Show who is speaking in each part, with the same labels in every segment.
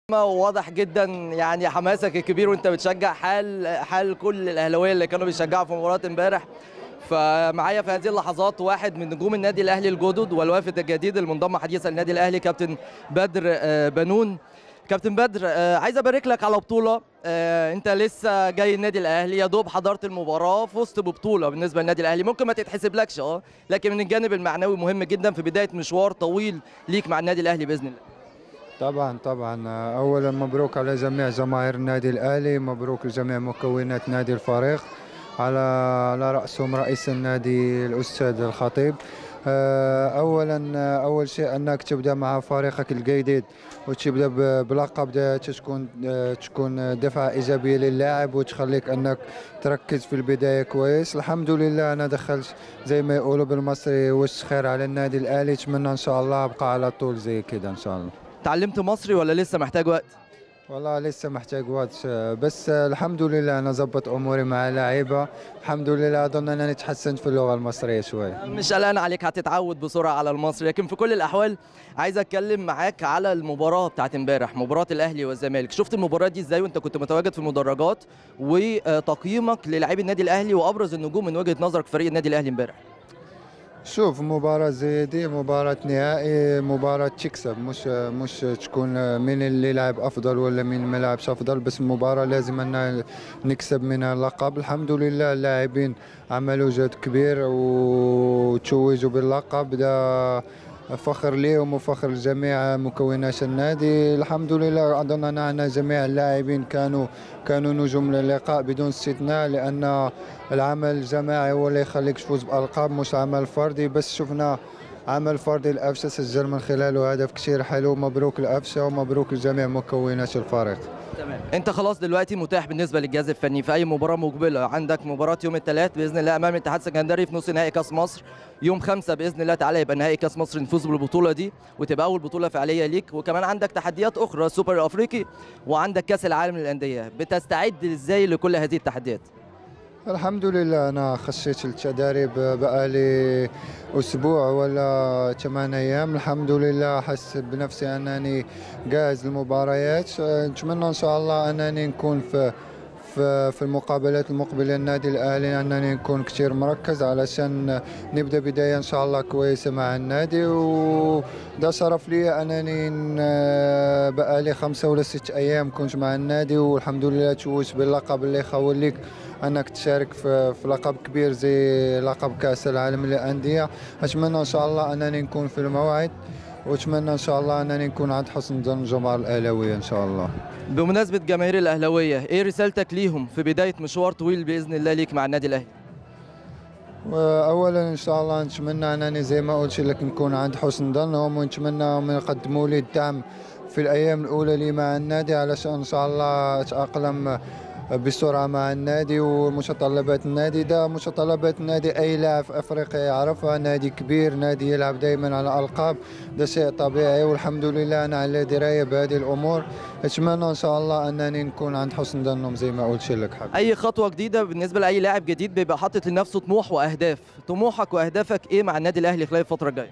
Speaker 1: واضح جدا يعني حماسك الكبير وانت بتشجع حال حال كل الاهلاويه اللي كانوا بيشجعوا في مباراه امبارح فمعايا في هذه اللحظات واحد من نجوم النادي الاهلي الجدد والوافد الجديد المنضم حديثا للنادي الاهلي كابتن بدر آه، بنون كابتن بدر آه، عايز ابارك لك على بطوله آه، انت لسه جاي النادي الاهلي يا دوب حضرت المباراه فزت ببطوله بالنسبه للنادي الاهلي ممكن ما تتحسبلكش اه لكن من الجانب المعنوي مهم جدا في بدايه مشوار طويل ليك مع النادي الاهلي باذن الله
Speaker 2: طبعا طبعا اولا مبروك على جميع جماهير النادي الاهلي مبروك لجميع مكونات نادي الفريق على على راسهم رئيس النادي الاستاذ الخطيب آه، اولا آه، اول شيء انك تبدا مع فريقك الجديد وتبدا ب- بلقب ده تكون آه، تكون دفعه ايجابيه للاعب وتخليك انك تركز في البدايه كويس الحمد لله انا دخلت زي ما يقولوا بالمصري وش خير على النادي الاهلي اتمنى ان شاء الله ابقى على طول زي كده ان شاء الله
Speaker 1: تعلمت مصري ولا لسه محتاج وقت
Speaker 2: والله لسه محتاج وقت آه، بس آه، الحمد لله انا ظبط اموري مع اللعيبه الحمد لله اظن انني تحسنت في اللغه المصريه شوي
Speaker 1: مش قلقان عليك هتتعود بسرعه على المصري لكن في كل الاحوال عايز اتكلم معاك على المباراه بتاعت امبارح مباراه الاهلي والزمالك شفت المباراه دي ازاي وانت كنت متواجد في المدرجات وتقييمك للاعبي النادي الاهلي وابرز النجوم من وجهه نظرك في فريق النادي الاهلي امبارح
Speaker 2: شوف مباراة زي دي مباراة نهائي مباراة تكسب مش مش تكون مين اللي لعب أفضل ولا مين ما لعبش أفضل بس مباراة لازم أن نكسب منها اللقب الحمد لله اللاعبين عملوا جهد كبير وتوجوا باللقب ده فخر ليهم وفخر لجميع مكونات النادي الحمد لله أظن أن جميع اللاعبين كانوا كانوا نجوم للقاء بدون استثناء لأن العمل الجماعي هو اللي يخليك تفوز بألقاب مش عمل فردي بس شفنا عمل فردي الأفشة سجل من خلاله هدف كثير حلو مبروك الأفشة ومبروك لجميع مكونات الفريق
Speaker 1: تمام انت خلاص دلوقتي متاح بالنسبه للجهاز الفني في اي مباراه مقبله عندك مباراه يوم الثلاث باذن الله امام الاتحاد السكندري في نص نهائي كاس مصر يوم خمسة باذن الله تعالى يبقى نهائي كاس مصر نفوز بالبطوله دي وتبقى اول بطوله فعليه ليك وكمان عندك تحديات اخرى السوبر الافريقي وعندك كاس العالم للانديه بتستعد ازاي لكل هذه التحديات
Speaker 2: الحمد لله أنا خشيت التدريب بقالي أسبوع ولا ثمان أيام الحمد لله أحس بنفسي أنني جاهز للمباريات نتمنى إن شاء الله أنني نكون في في في المقابلات المقبله للنادي الاهلي انني نكون كثير مركز علشان نبدا بدايه ان شاء الله كويسه مع النادي وده شرف لي انني ن- بقالي خمسه ولا ست ايام كنت مع النادي والحمد لله توجت باللقب اللي يخول لك انك تشارك في, في لقب كبير زي لقب كاس العالم للانديه اتمنى ان شاء الله انني نكون في الموعد واتمنى ان شاء الله انني نكون عند حسن ظن الجماهير الاهلاويه ان شاء الله
Speaker 1: بمناسبه جماهير الاهلاويه ايه رسالتك ليهم في بدايه مشوار طويل باذن الله ليك مع النادي الاهلي
Speaker 2: واولا ان شاء الله نتمنى انني زي ما قلت لك نكون عند حسن ظنهم ونتمنى يقدموا لي الدعم في الايام الاولى لي مع النادي علشان ان شاء الله اتاقلم بسرعه مع النادي ومتطلبات النادي ده متطلبات النادي اي لاعب في افريقيا يعرفها نادي كبير نادي يلعب دائما على القاب ده شيء طبيعي والحمد لله انا على درايه بهذه الامور اتمنى ان شاء الله انني نكون عند حسن ظنهم زي ما قلت لك حبيبي
Speaker 1: اي خطوه جديده بالنسبه لاي لاعب جديد بيبقى حاطط لنفسه طموح واهداف طموحك واهدافك ايه مع النادي الاهلي خلال الفتره الجايه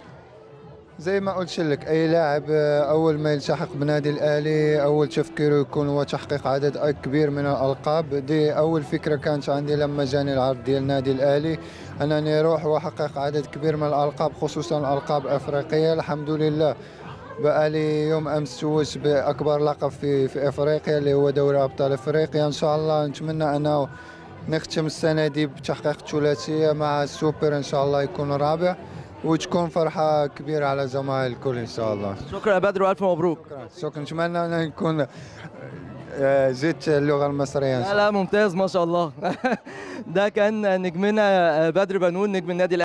Speaker 2: زي ما قلت لك اي لاعب آه، اول ما يلتحق بنادي الاهلي اول تفكيره يكون هو تحقيق عدد كبير من الالقاب دي اول فكره كانت عندي لما جاني العرض ديال النادي الاهلي انني اروح واحقق عدد كبير من الالقاب خصوصا الالقاب افريقيه الحمد لله بقى لي يوم امس توج باكبر لقب في في افريقيا اللي هو دوري ابطال افريقيا ان شاء الله نتمنى انه نختم السنه دي بتحقيق ثلاثيه مع السوبر ان شاء الله يكون رابع وتكون فرحه كبيره على جماهير الكل ان شاء الله
Speaker 1: شكرا يا بدر والف مبروك
Speaker 2: شكرا شكرا نتمنى ان نكون آه، زدت اللغه المصريه إن شاء
Speaker 1: لا لا ممتاز ما شاء الله ده كان نجمنا بدر بنون نجم النادي الأهلي.